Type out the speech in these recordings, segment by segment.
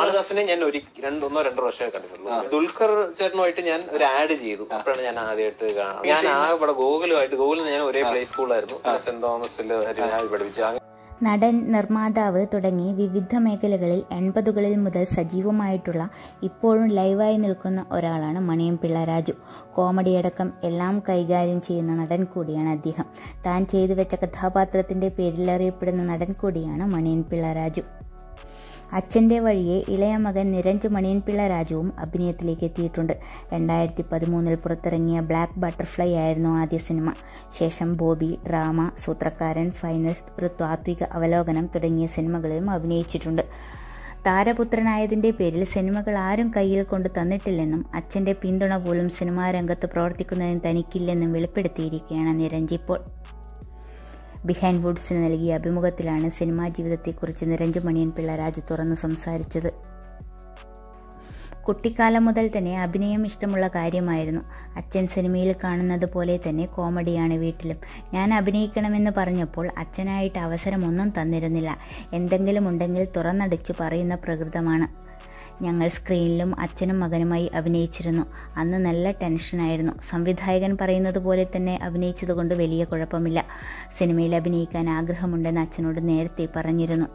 കാളിദാസിനെ ഞാൻ ഒരു രണ്ടൊന്നോ രണ്ടോ വർഷമേ കണ്ടിട്ടുള്ളൂ ദുൽഖർ ചേട്ടനുമായിട്ട് ഞാൻ ഒരു ആഡ് ചെയ്തു അപ്പോഴാണ് ഞാൻ ആദ്യമായിട്ട് കാണുന്നത് ഞാൻ ആ ഇവിടെ ഗോകുലുമായിട്ട് ഗോകുലിന് ഞാൻ ഒരേ പ്ലേ സ്കൂളായിരുന്നു പിന്നെ സെന്റ് തോമസിൽ ഹരിനാഥ് പഠിപ്പിച്ചു അങ്ങനെ നടൻ നിർമ്മാതാവ് തുടങ്ങി വിവിധ മേഖലകളിൽ എൺപതുകളിൽ മുതൽ സജീവമായിട്ടുള്ള ഇപ്പോഴും ലൈവായി നിൽക്കുന്ന ഒരാളാണ് മണിയം പിള്ള രാജു കോമഡിയടക്കം എല്ലാം കൈകാര്യം ചെയ്യുന്ന നടൻ കൂടിയാണ് അദ്ദേഹം താൻ ചെയ്തു വെച്ച കഥാപാത്രത്തിന്റെ പേരിൽ അറിയപ്പെടുന്ന നടൻ കൂടിയാണ് മണിയൻ പിള്ള രാജു അച്ഛൻ്റെ വഴിയെ ഇളയ മകൻ നിരഞ്ജ് മണിയൻപിള്ള രാജുവും അഭിനയത്തിലേക്ക് എത്തിയിട്ടുണ്ട് രണ്ടായിരത്തി പതിമൂന്നിൽ പുറത്തിറങ്ങിയ ബ്ലാക്ക് ബട്ടർഫ്ലൈ ആയിരുന്നു ആദ്യ സിനിമ ശേഷം ബോബി ഡ്രാമ സൂത്രക്കാരൻ ഫൈനൽസ് ഒരു താത്വിക അവലോകനം തുടങ്ങിയ സിനിമകളിലും അഭിനയിച്ചിട്ടുണ്ട് താരപുത്രനായതിൻ്റെ പേരിൽ സിനിമകൾ ആരും കയ്യിൽ കൊണ്ട് തന്നിട്ടില്ലെന്നും അച്ഛൻ്റെ പിന്തുണ പോലും സിനിമാ രംഗത്ത് പ്രവർത്തിക്കുന്നതിന് തനിക്കില്ലെന്നും വെളിപ്പെടുത്തിയിരിക്കുകയാണ് നിരഞ്ജ് ഇപ്പോൾ ബിഹൈൻഡ് വുഡ്സിന് നൽകിയ അഭിമുഖത്തിലാണ് സിനിമാ ജീവിതത്തെക്കുറിച്ച് നിരഞ്ജു മണിയൻ പിള്ള രാജു തുറന്നു സംസാരിച്ചത് കുട്ടിക്കാലം മുതൽ തന്നെ അഭിനയം ഇഷ്ടമുള്ള കാര്യമായിരുന്നു അച്ഛൻ സിനിമയിൽ കാണുന്നത് പോലെ തന്നെ കോമഡിയാണ് വീട്ടിലും ഞാൻ അഭിനയിക്കണമെന്ന് പറഞ്ഞപ്പോൾ അച്ഛനായിട്ട് അവസരമൊന്നും തന്നിരുന്നില്ല എന്തെങ്കിലും ഉണ്ടെങ്കിൽ തുറന്നടിച്ചു പറയുന്ന പ്രകൃതമാണ് ഞങ്ങൾ സ്ക്രീനിലും അച്ഛനും മകനുമായി അഭിനയിച്ചിരുന്നു അന്ന് നല്ല ടെൻഷനായിരുന്നു സംവിധായകൻ പറയുന്നത് പോലെ തന്നെ അഭിനയിച്ചതുകൊണ്ട് വലിയ കുഴപ്പമില്ല സിനിമയിൽ അഭിനയിക്കാൻ ആഗ്രഹമുണ്ടെന്ന് അച്ഛനോട് നേരത്തെ പറഞ്ഞിരുന്നു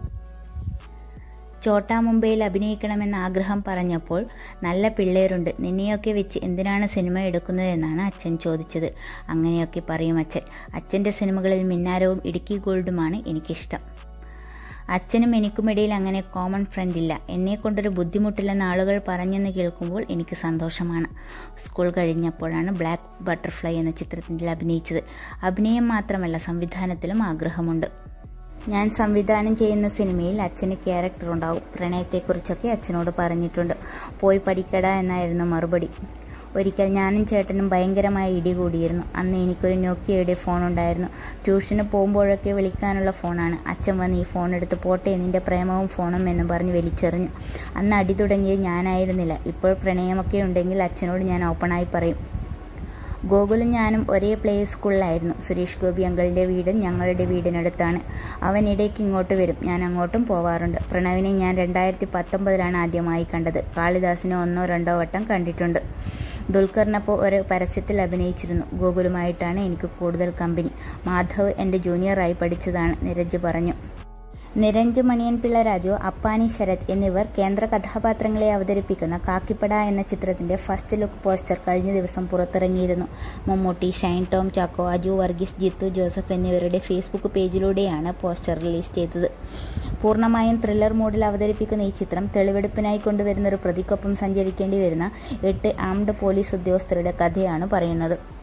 ചോട്ടാ മുംബൈയിൽ അഭിനയിക്കണമെന്ന ആഗ്രഹം പറഞ്ഞപ്പോൾ നല്ല പിള്ളേരുണ്ട് നിന്നെയൊക്കെ വെച്ച് എന്തിനാണ് സിനിമ എടുക്കുന്നതെന്നാണ് അച്ഛൻ ചോദിച്ചത് അങ്ങനെയൊക്കെ പറയും അച്ഛൻ അച്ഛൻ്റെ സിനിമകളിൽ മിന്നാരവും ഇടുക്കി ഗോൾഡുമാണ് എനിക്കിഷ്ടം അച്ഛനും എനിക്കുമിടയിൽ അങ്ങനെ കോമൺ ഫ്രണ്ട് ഇല്ല എന്നെ കൊണ്ടൊരു ബുദ്ധിമുട്ടില്ലെന്ന് ആളുകൾ പറഞ്ഞെന്ന് കേൾക്കുമ്പോൾ എനിക്ക് സന്തോഷമാണ് സ്കൂൾ കഴിഞ്ഞപ്പോഴാണ് ബ്ലാക്ക് ബട്ടർഫ്ലൈ എന്ന ചിത്രത്തിൽ അഭിനയിച്ചത് അഭിനയം മാത്രമല്ല സംവിധാനത്തിലും ആഗ്രഹമുണ്ട് ഞാൻ സംവിധാനം ചെയ്യുന്ന സിനിമയിൽ അച്ഛന് ക്യാരക്ടർ ഉണ്ടാവും പ്രണയത്തെക്കുറിച്ചൊക്കെ അച്ഛനോട് പറഞ്ഞിട്ടുണ്ട് പോയി പഠിക്കട എന്നായിരുന്നു മറുപടി ഒരിക്കൽ ഞാനും ചേട്ടനും ഭയങ്കരമായ ഇടി കൂടിയിരുന്നു അന്ന് എനിക്കൊരു നോക്കിയയുടെ ഫോൺ ഉണ്ടായിരുന്നു ട്യൂഷന് പോകുമ്പോഴൊക്കെ വിളിക്കാനുള്ള ഫോണാണ് അച്ഛൻ വന്ന് ഈ ഫോൺ എടുത്ത് പോട്ടെ നിന്റെ പ്രേമവും ഫോണും എന്നും പറഞ്ഞ് വലിച്ചെറിഞ്ഞു അന്ന് അടി തുടങ്ങിയത് ഞാനായിരുന്നില്ല ഇപ്പോൾ പ്രണയമൊക്കെ ഉണ്ടെങ്കിൽ അച്ഛനോട് ഞാൻ ഓപ്പണായി പറയും ഗോകുലും ഞാനും ഒരേ പ്ലേ സ്കൂളിലായിരുന്നു സുരേഷ് ഗോപി അങ്കിളിൻ്റെ വീട് ഞങ്ങളുടെ വീടിനടുത്താണ് അവൻ ഇടയ്ക്ക് ഇങ്ങോട്ട് വരും ഞാൻ അങ്ങോട്ടും പോവാറുണ്ട് പ്രണവിനെ ഞാൻ രണ്ടായിരത്തി പത്തൊമ്പതിലാണ് ആദ്യമായി കണ്ടത് കാളിദാസിനെ ഒന്നോ രണ്ടോ വട്ടം കണ്ടിട്ടുണ്ട് ദുൽഖറിനപ്പോൾ ഒരു പരസ്യത്തിൽ അഭിനയിച്ചിരുന്നു ഗോകുലുമായിട്ടാണ് എനിക്ക് കൂടുതൽ കമ്പനി മാധവ് എൻ്റെ ജൂനിയറായി പഠിച്ചതാണ് നിരജ് പറഞ്ഞു നിരഞ്ജ് മണിയൻ പിള്ള രാജു അപ്പാനി ശരത് എന്നിവർ കേന്ദ്ര കഥാപാത്രങ്ങളെ അവതരിപ്പിക്കുന്ന കാക്കിപ്പട എന്ന ചിത്രത്തിന്റെ ഫസ്റ്റ് ലുക്ക് പോസ്റ്റർ കഴിഞ്ഞ ദിവസം പുറത്തിറങ്ങിയിരുന്നു മമ്മൂട്ടി ഷൈൻ ടോം ചാക്കോ അജു വർഗീസ് ജിത്തു ജോസഫ് എന്നിവരുടെ ഫേസ്ബുക്ക് പേജിലൂടെയാണ് പോസ്റ്റർ റിലീസ് ചെയ്തത് പൂർണ്ണമായും ത്രില്ലർ മോഡിൽ അവതരിപ്പിക്കുന്ന ഈ ചിത്രം തെളിവെടുപ്പിനായി കൊണ്ടുവരുന്ന ഒരു പ്രതിക്കൊപ്പം സഞ്ചരിക്കേണ്ടി വരുന്ന എട്ട് ആംഡ് പോലീസ് ഉദ്യോഗസ്ഥരുടെ കഥയാണ് പറയുന്നത്